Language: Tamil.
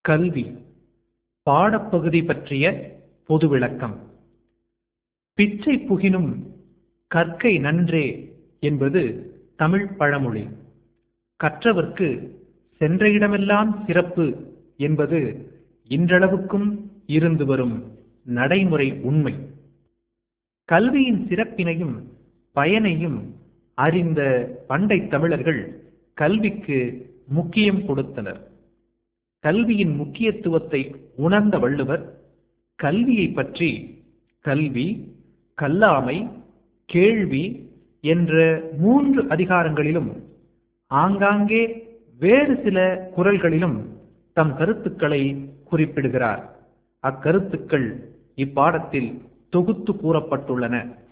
கல்வி பாடப்பகுதி பற்றிய பொது விளக்கம் பிச்சை புகினும் கற்கை நன்றே என்பது தமிழ் பழமொழி கற்றவர்க்கு சென்ற இடமெல்லாம் சிறப்பு என்பது இன்றளவுக்கும் இருந்து வரும் நடைமுறை உண்மை கல்வியின் சிறப்பினையும் பயனையும் அறிந்த பண்டை தமிழர்கள் கல்விக்கு முக்கியம் கொடுத்தனர் கல்வியின் முக்கியத்துவத்தை உணர்ந்த வள்ளுவர் கல்வியை பற்றி கல்வி கல்லாமை கேள்வி என்ற மூன்று அதிகாரங்களிலும் ஆங்காங்கே வேறு சில குரல்களிலும் தம் கருத்துக்களை குறிப்பிடுகிறார் அக்கருத்துக்கள் இப்பாடத்தில் தொகுத்து கூறப்பட்டுள்ளன